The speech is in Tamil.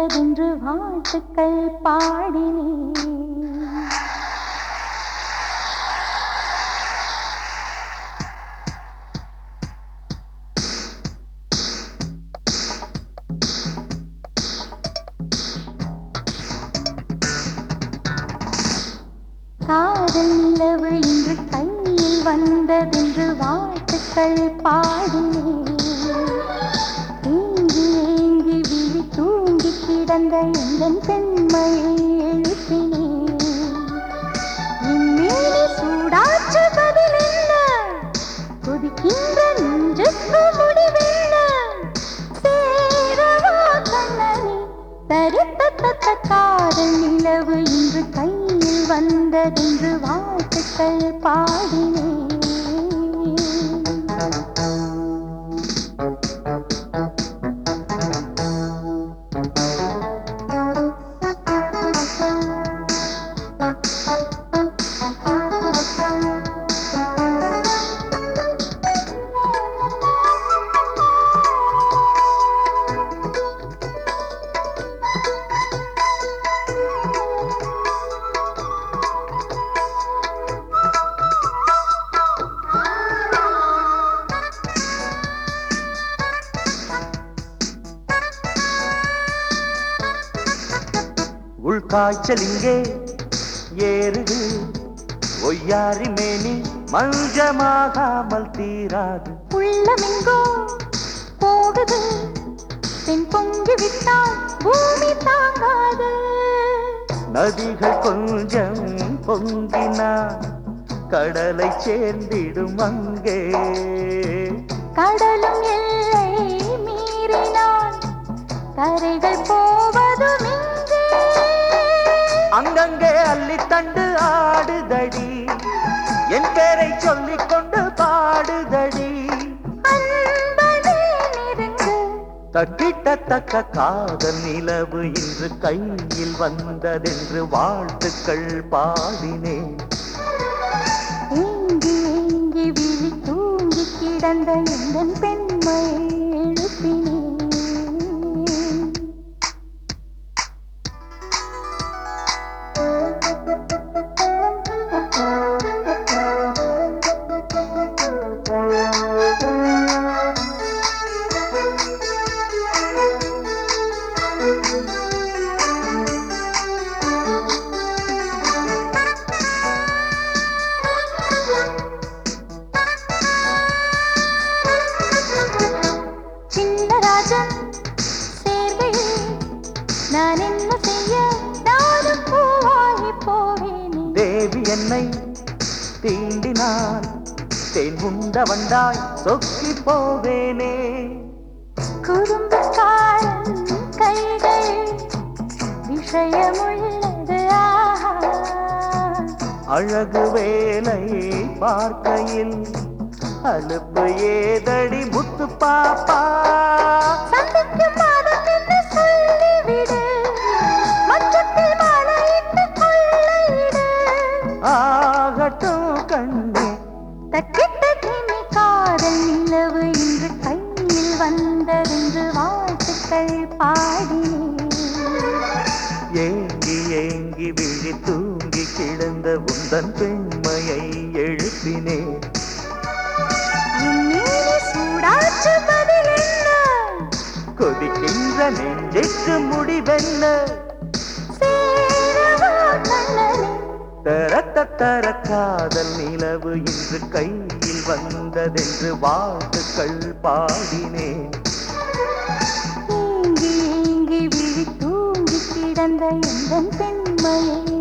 வந்ததென்று வாழ்த்துக்கள் பாடினேன் காதல் நிலவு இன்று கையில் வந்ததென்று வாழ்த்துக்கள் பாடினேன் ஏங்கி ஏங்கி விழி தூங்கி கிடந்த எந்தன் பெண்மையை எழுப்பினேன் இம்மேனி சூடாற்று பதில் என்ன கொதிக்கின்ற நெஞ்சுக்கு முடிவென்ன சேரவா கண்ணனே தரித்த காதல் நிலவு இன்று கையில் வந்ததென்று வாழ்த்துக்கள் பாடினேன் உள்காய்ச்சல் இங்கே ஏறுது ஒய்யாரி மேனி மஞ்சமாகாமல் தீராது உள்ளமெங்கோ போகுது பெண் பொங்கி விட்டால் பூமி தாங்காது நதிகள் கொஞ்சம் பொங்கினா கடலை சேர்ந்திடும் அங்கே கடலும் எல்லை மீறினால் கரைகள் போவதும் இங்கே அங்கங்கே அள்ளித்தண்டு ஆடுதடி என் பேரை சொல்லிக் கொண்டு பாடுதடி அன்பனே நெருங்கு தட்டிட்டத்தக்க காதல் நிலவு இன்று கையில் வந்ததென்று வாழ்த்துக்கள் பாடினேன் ஏங்கி ஏங்கி விழி தூங்கி கிடந்த எந்தன் பெண்மை எழுப்பினேன் சின்னராஜன் சேர்வையில் நான் என்ன செய்ய நானும் பூவாகி போவேனே தேவி என்னை தீண்டினான் தேன் உண்ட வண்டாய் சொக்கி போவேனே குறும்புக்காரன் கைகள் விஷயமுள்ளது ஆஹா அழகு வேலை பார்க்கையில் அலுப்பு ஏதடி முத்து பாப்பா சந்திக்கும் மாதம் என்று சொல்லிவிடு மச்சத்தில் மழையிட்டு கொள்ளையிடு ஆகட்டும் கண்ணே தக்கிட்ட திமி காதல் நிலவு இன்று கையில் வந்ததென்று வாழ்த்துக்கள் பாடினேன் ஏங்கி ஏங்கி விழி தூங்கி கிடந்த உந்தன் பெண்மையை எழுப்பினேன் இம்மேனி சூடாற்று பதில் என்ன கொதிக்கின்ற நெஞ்சுக்கு முடிவென்ன சேரவா கண்ணனே தரத்த தர காதல் நிலவு இன்று கையில் வந்ததென்று வாழ்த்துக்கள் பாடினேன் ஏங்கி ஏங்கி விழி தூங்கி கிடந்த எந்தன் பெண்மையை